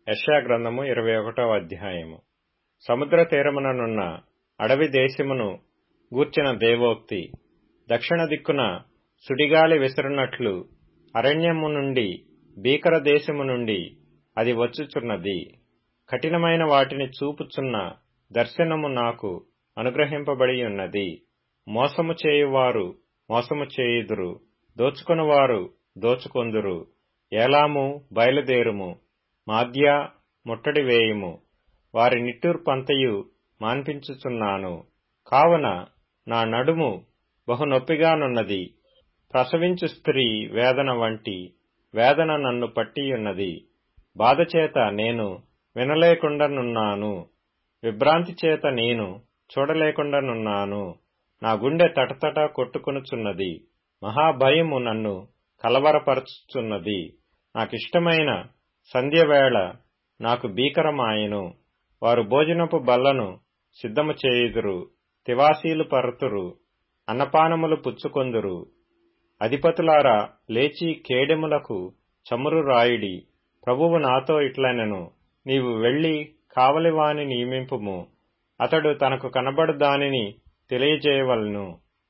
యెషయా గ్రంథము ఇరవై ఒకటవ అధ్యాయము సముద్ర తీరముననున్న అడవి దేశమును గూర్చిన దేవోక్తి దక్షిణ దిక్కున సుడిగాలి విసరునట్లు అరణ్యము నుండి భీకర దేశము నుండి అది వచ్చుచున్నది కఠినమైన వాటిని చూపుచున్న దర్శనము నాకు అనుగ్రహింపబడి ఉన్నది మోసము చేయువారు మోసము చేయుదురు దోచుకొనువారు దోచుకొందురు ఏలాము బయలుదేరుము మాద్యా ముట్టడి వేయుము వారి నిట్టూర్పంతయు మాన్పించుచున్నాను కావున నా నడుము బహు నొప్పిగానున్నది ప్రసవించు స్త్రీ వేదన వంటి వేదన నన్ను పట్టియున్నది బాధచేత నేను వినలేకుండానున్నాను విభ్రాంతి చేత నేను చూడలేకుండానున్నాను నా గుండె తటతట కొట్టుకొనుచున్నది మహాభయము నన్ను కలవరపరచుచున్నది నాకిష్టమైన సంధ్యవేళ నాకు భీకరమాయెను వారు భోజనపు బల్లను సిద్ధము చేయుదురు తివాసీలు పరతురు అన్నపానములు పుచ్చుకొందురు అధిపతులారా లేచి కేడెములకు చమురు రాయుడి ప్రభువు నాతో ఇట్లనెను నీవు వెళ్లి కావలివాని నియమింపుము అతడు తనకు కనబడు దానిని తెలియజేయవలను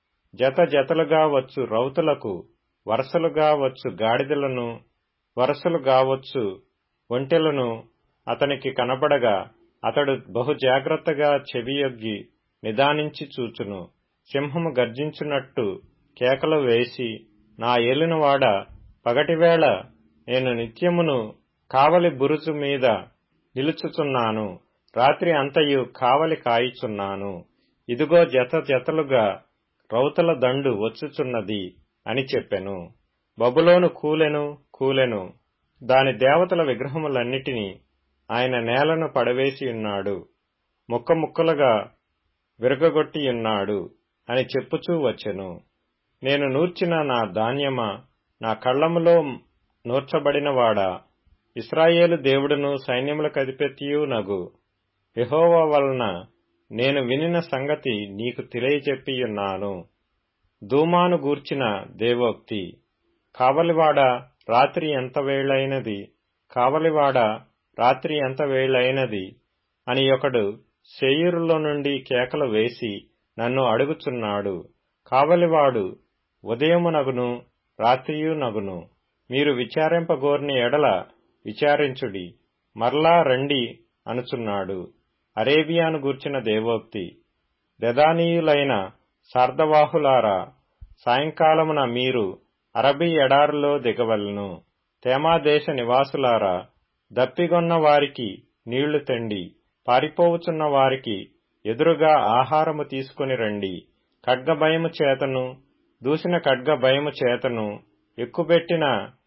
జత జతలుగా వచ్చు రౌతులకు వరసలుగా వచ్చు గాడిదలను వరసలుగా వచ్చు ఒంటెలను అతనికి కనబడగా అతడు బహు జాగ్రత్తగా చెవియొగ్గి నిదానించి చూచును సింహము గర్జించున్నట్టు కేకలు వేసి నా ఏలినవాడ పగటివేళ నేను నిత్యమును కావలి బురుజు మీద నిలుచుచున్నాను రాత్రి అంతయు కావలి కాయుచున్నాను ఇదిగో జత జతలుగా రౌతుల దండు వచ్చుచున్నది అని చెప్పెను బబులోను కూలెను కూలెను దాని దేవతల విగ్రహములన్నిటినీ ఆయన నేలను పడవేసి ఉన్నాడు ముక్క ముక్కలుగా విరగగొట్టియున్నాడు అని చెప్పుచూ వచ్చెను నేను నూర్చిన నా ధాన్యమా నా కళ్లములో నూర్చబడినవాడా ఇస్రాయేలు దేవుడును సైన్యములకధిపతియు నగు యహోవా వలన నేను వినిన సంగతి నీకు తెలియజెప్పియున్నాను ధూమాను గూర్చిన దేవోక్తి కావలివాడ రాత్రి ఎంత వేళైనది కావలివాడ రాత్రి ఎంత వేళైనది అని ఒకడు శేయూరులో నుండి కేకలు వేసి నన్ను అడుగుచున్నాడు కావలివాడు ఉదయమునగును రాత్రియునగును మీరు విచారింపగోర్ని ఎడల విచారించుడి మరలా రండి అనుచున్నాడు అరేబియాను గూర్చిన దేవోక్తి దదానీయులైన సార్ధవాహులారా సాయంకాలమున మీరు అరబీ ఎడారులో దిగవలను తేమాదేశ నివాసులారా దప్పిగొన్న వారికి నీళ్లు తెండి పారిపోవుచున్న వారికి ఎదురుగా ఆహారము తీసుకుని రండి ఖడ్గభయము చేతను దూసిన ఖడ్గ భయము చేతను ఎక్కుబెట్టిన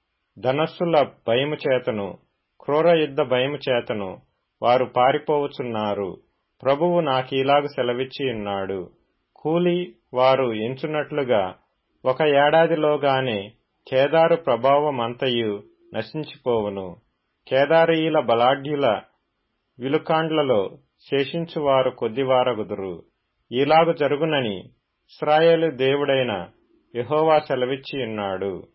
ధనస్సుల భయము చేతను క్రూర యుద్ధ భయము చేతను వారు పారిపోవుచున్నారు ప్రభువు నాకీలాగు సెలవిచ్చి ఉన్నాడు కూలి వారు ఎంచున్నట్లుగా ఒక ఏడాదిలోగానే కేదారు ప్రభావమంతయు నశించిపోవును కేదారీయుల బలాఢ్యుల విలుకాండ్లలో శేషించువారు కొద్దివారగుదురు ఈలాగు జరుగునని ఇస్రాయేలు దేవుడైన యహోవా సెలవిచ్చి ఉన్నాడు